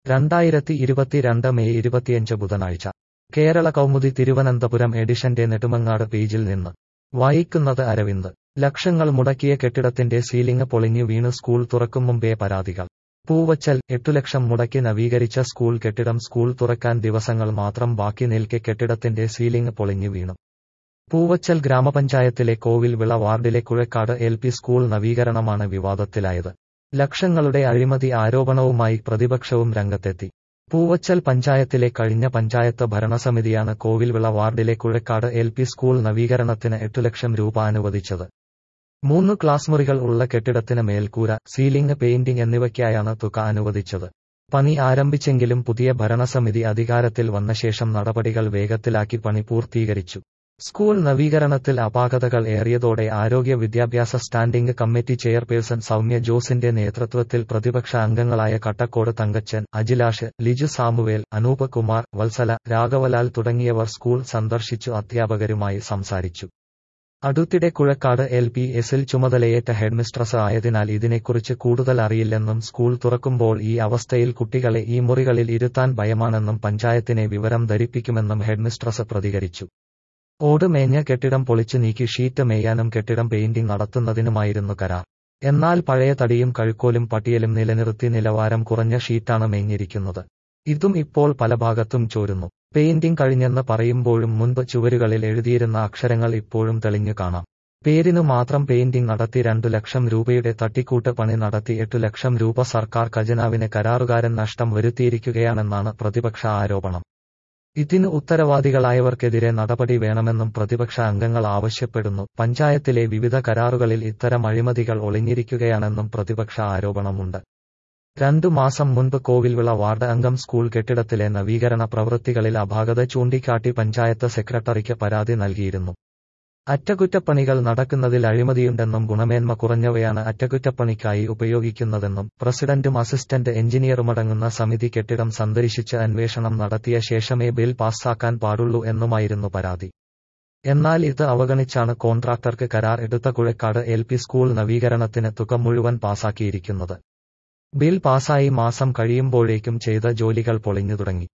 രണ്ടായിരത്തി ഇരുപത്തിരണ്ട് മെയ് ഇരുപത്തിയഞ്ച് ബുധനാഴ്ച കേരള കൗമുദി തിരുവനന്തപുരം എഡിഷന്റെ നെടുമങ്ങാട് പേജിൽ നിന്ന് വായിക്കുന്നത് അരവിന്ദ് ലക്ഷങ്ങൾ മുടക്കിയ കെട്ടിടത്തിന്റെ സീലിംഗ് പൊളിഞ്ഞു വീണ് സ്കൂൾ തുറക്കും മുമ്പേ പരാതികൾ പൂവച്ചൽ എട്ടു ലക്ഷം മുടക്കി നവീകരിച്ച സ്കൂൾ കെട്ടിടം സ്കൂൾ തുറക്കാൻ ദിവസങ്ങൾ മാത്രം ബാക്കി നിൽക്കെ കെട്ടിടത്തിന്റെ സീലിംഗ് പൊളിഞ്ഞു വീണു പൂവച്ചൽ ഗ്രാമപഞ്ചായത്തിലെ കോവിൽ വിള വാർഡിലെ കുഴക്കാട് എൽ പി സ്കൂൾ നവീകരണമാണ് വിവാദത്തിലായത് ലക്ഷങ്ങളുടെ അഴിമതി ആരോപണവുമായി പ്രതിപക്ഷവും രംഗത്തെത്തി പൂവച്ചൽ പഞ്ചായത്തിലെ കഴിഞ്ഞ പഞ്ചായത്ത് ഭരണസമിതിയാണ് കോവിൽവിള വാർഡിലെ കുഴക്കാട് എൽ പി സ്കൂൾ നവീകരണത്തിന് എട്ടു ലക്ഷം രൂപ അനുവദിച്ചത് മൂന്ന് ക്ലാസ് മുറികൾ ഉള്ള കെട്ടിടത്തിന് മേൽക്കൂര സീലിംഗ് പെയിന്റിംഗ് എന്നിവയ്ക്കായാണ് തുക അനുവദിച്ചത് പണി ആരംഭിച്ചെങ്കിലും പുതിയ ഭരണസമിതി അധികാരത്തിൽ വന്ന ശേഷം നടപടികൾ വേഗത്തിലാക്കി പണി പൂർത്തീകരിച്ചു സ്കൂൾ നവീകരണത്തിൽ അപാകതകൾ ഏറിയതോടെ ആരോഗ്യ വിദ്യാഭ്യാസ സ്റ്റാൻഡിംഗ് കമ്മിറ്റി ചെയർപേഴ്സൺ സൗമ്യ ജോസിന്റെ നേതൃത്വത്തിൽ പ്രതിപക്ഷ അംഗങ്ങളായ കട്ടക്കോട് തങ്കച്ചൻ അജിലാഷ് ലിജു സാമുവേൽ അനൂപ് കുമാർ വത്സല രാഘവലാൽ തുടങ്ങിയവർ സ്കൂൾ സന്ദർശിച്ചു അധ്യാപകരുമായി സംസാരിച്ചു അടുത്തിടെ കുഴക്കാട് എൽ പി എസിൽ ചുമതലയേറ്റ ഹെഡ്മിസ്ട്രസ് ആയതിനാൽ ഇതിനെക്കുറിച്ച് കൂടുതൽ അറിയില്ലെന്നും സ്കൂൾ തുറക്കുമ്പോൾ ഈ അവസ്ഥയിൽ കുട്ടികളെ ഈ മുറികളിൽ ഇരുത്താൻ ഭയമാണെന്നും പഞ്ചായത്തിനെ വിവരം ധരിപ്പിക്കുമെന്നും ഹെഡ്മിസ്ട്രസ് പ്രതികരിച്ചു ഓട് മേഞ്ഞ കെട്ടിടം പൊളിച്ചു നീക്കി ഷീറ്റ് മേയാനും കെട്ടിടം പെയിന്റിംഗ് നടത്തുന്നതിനുമായിരുന്നു കരാർ എന്നാൽ പഴയ തടിയും കഴുക്കോലും പട്ടിയലും നിലനിർത്തി നിലവാരം കുറഞ്ഞ ഷീറ്റാണ് മേഞ്ഞിരിക്കുന്നത് ഇതും ഇപ്പോൾ പല ഭാഗത്തും ചോരുന്നു പെയിന്റിംഗ് കഴിഞ്ഞെന്ന് പറയുമ്പോഴും മുൻപ് ചുവരുകളിൽ എഴുതിയിരുന്ന അക്ഷരങ്ങൾ ഇപ്പോഴും തെളിഞ്ഞു കാണാം പേരിനു മാത്രം പെയിന്റിംഗ് നടത്തി രണ്ടു ലക്ഷം രൂപയുടെ തട്ടിക്കൂട്ട് പണി നടത്തി എട്ടു ലക്ഷം രൂപ സർക്കാർ ഖജനാവിന് കരാറുകാരൻ നഷ്ടം വരുത്തിയിരിക്കുകയാണെന്നാണ് പ്രതിപക്ഷ ആരോപണം ഇതിന് ഉത്തരവാദികളായവർക്കെതിരെ നടപടി വേണമെന്നും പ്രതിപക്ഷ അംഗങ്ങൾ ആവശ്യപ്പെടുന്നു പഞ്ചായത്തിലെ വിവിധ കരാറുകളിൽ ഇത്തരം അഴിമതികൾ ഒളിഞ്ഞിരിക്കുകയാണെന്നും പ്രതിപക്ഷ ആരോപണമുണ്ട് രണ്ടു മാസം മുൻപ് കോവിൽവിള വാർഡ് അംഗം സ്കൂൾ കെട്ടിടത്തിലെ നവീകരണ പ്രവൃത്തികളിൽ അപാകത ചൂണ്ടിക്കാട്ടി പഞ്ചായത്ത് സെക്രട്ടറിക്ക് പരാതി നൽകിയിരുന്നു അറ്റകുറ്റപ്പണികൾ നടക്കുന്നതിൽ അഴിമതിയുണ്ടെന്നും ഗുണമേന്മ കുറഞ്ഞവയാണ് അറ്റകുറ്റപ്പണിക്കായി ഉപയോഗിക്കുന്നതെന്നും പ്രസിഡന്റും അസിസ്റ്റന്റ് എഞ്ചിനീയറുമടങ്ങുന്ന സമിതി കെട്ടിടം സന്ദർശിച്ച് അന്വേഷണം നടത്തിയ ശേഷമേ ബിൽ പാസ്സാക്കാൻ പാടുള്ളൂ എന്നുമായിരുന്നു പരാതി എന്നാൽ ഇത് അവഗണിച്ചാണ് കോൺട്രാക്ടർക്ക് കരാർ എടുത്ത കുഴക്കാട് എൽ പി സ്കൂൾ നവീകരണത്തിന് തുക മുഴുവൻ പാസാക്കിയിരിക്കുന്നത് ബിൽ പാസായി മാസം കഴിയുമ്പോഴേക്കും ചെയ്ത ജോലികൾ പൊളിഞ്ഞു തുടങ്ങി